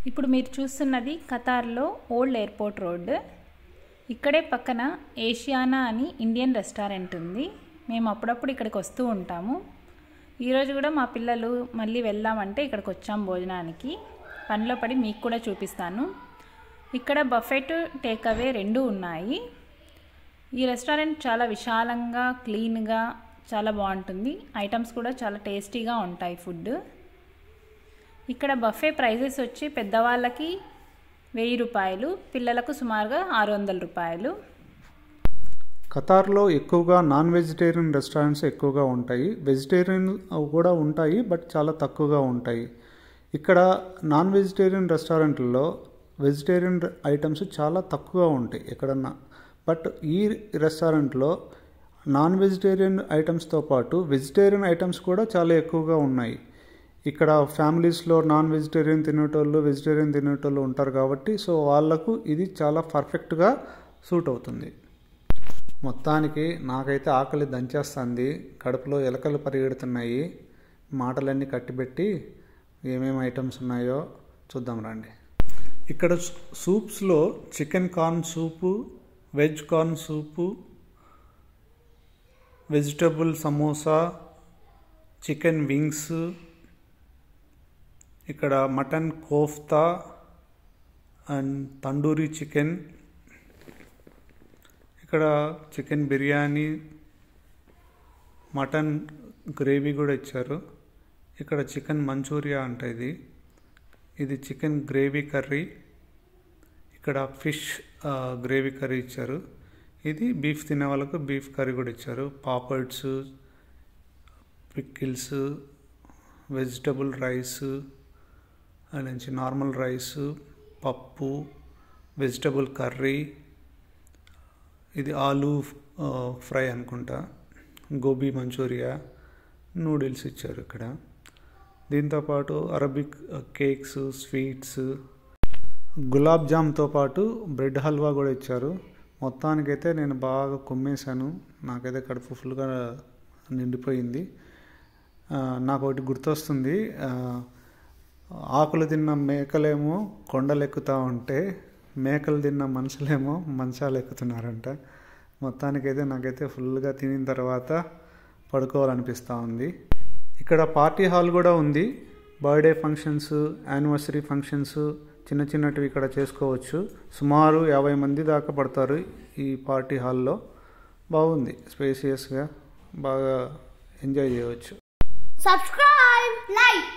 ఇప్పుడు మీరు చూస్తున్నది ఖతార్లో ఓల్డ్ ఎయిర్పోర్ట్ రోడ్ ఇక్కడే పక్కన ఏషియానా అని ఇండియన్ రెస్టారెంట్ ఉంది మేము అప్పుడప్పుడు ఇక్కడికి వస్తూ ఉంటాము ఈరోజు కూడా మా పిల్లలు మళ్ళీ వెళ్దామంటే ఇక్కడికి వచ్చాం భోజనానికి పనిలో పడి మీకు కూడా చూపిస్తాను ఇక్కడ బఫెట్ టేక్ అవే రెండు ఉన్నాయి ఈ రెస్టారెంట్ చాలా విశాలంగా క్లీన్గా చాలా బాగుంటుంది ఐటమ్స్ కూడా చాలా టేస్టీగా ఉంటాయి ఫుడ్ ఇక్కడ బఫే ప్రైజెస్ వచ్చి పెద్దవాళ్ళకి వెయ్యి రూపాయలు పిల్లలకు సుమారుగా ఆరు వందల రూపాయలు ఖతార్లో ఎక్కువగా నాన్ వెజిటేరియన్ రెస్టారెంట్స్ ఎక్కువగా ఉంటాయి వెజిటేరియన్ కూడా ఉంటాయి బట్ చాలా తక్కువగా ఉంటాయి ఇక్కడ నాన్ వెజిటేరియన్ రెస్టారెంట్లో వెజిటేరియన్ ఐటమ్స్ చాలా తక్కువగా ఉంటాయి ఎక్కడన్నా బట్ ఈ రెస్టారెంట్లో నాన్ వెజిటేరియన్ ఐటమ్స్తో పాటు వెజిటేరియన్ ఐటమ్స్ కూడా చాలా ఎక్కువగా ఉన్నాయి ఇక్కడ ఫ్యామిలీస్లో నాన్ వెజిటేరియన్ తినేటోళ్ళు వెజిటేరియన్ తినేటోళ్ళు ఉంటారు కాబట్టి సో వాళ్ళకు ఇది చాలా పర్ఫెక్ట్గా సూట్ అవుతుంది మొత్తానికి నాకైతే ఆకలి దంచేస్తుంది కడుపులో ఎలకలు పరిగెడుతున్నాయి మాటలన్నీ కట్టిపెట్టి ఏమేమి ఐటమ్స్ ఉన్నాయో చూద్దాం రండి ఇక్కడ సూప్స్లో chicken corn soup veg corn soup vegetable samosa chicken wings ఇక్కడ mutton kofta and tandoori chicken ఇక్కడ చికెన్ బిర్యానీ మటన్ గ్రేవీ కూడా ఇచ్చారు ఇక్కడ చికెన్ మంచూరియా అంట ఇది ఇది చికెన్ గ్రేవీ కర్రీ ఇక్కడ ఫిష్ గ్రేవీ కర్రీ ఇచ్చారు ఇది బీఫ్ తినే వాళ్ళకు బీఫ్ కర్రీ కూడా ఇచ్చారు పాపడ్స్ పిక్కిల్స్ వెజిటబుల్ రైస్ నుంచి నార్మల్ రైస్ పప్పు వెజిటబుల్ కర్రీ ఇది ఆలూ ఫ్రై అనుకుంటా గోబీ మంచూరియా నూడిల్స్ ఇచ్చారు ఇక్కడ దీంతోపాటు అరబిక్ కేక్స్ స్వీట్స్ గులాబ్ జామ్తో పాటు బ్రెడ్ హల్వా కూడా ఇచ్చారు మొత్తానికైతే నేను బాగా కుమ్మేశాను నాకైతే కడుపు ఫుల్గా నిండిపోయింది నాకు ఒకటి గుర్తొస్తుంది ఆకులు తిన్న మేకలేమో కొండలు ఎక్కుతూ ఉంటే మేకలు తిన్న మనుషులేమో మంచాలు ఎక్కుతున్నారంట మొత్తానికైతే నాకైతే ఫుల్గా తినిన తర్వాత పడుకోవాలనిపిస్తూ ఉంది ఇక్కడ పార్టీ హాల్ కూడా ఉంది బర్త్డే ఫంక్షన్స్ యానివర్సరీ ఫంక్షన్స్ చిన్న చిన్నటివి ఇక్కడ చేసుకోవచ్చు సుమారు యాభై మంది దాకా పడతారు ఈ పార్టీ హాల్లో బాగుంది స్పేసియస్గా బాగా ఎంజాయ్ చేయవచ్చు Subscribe, like,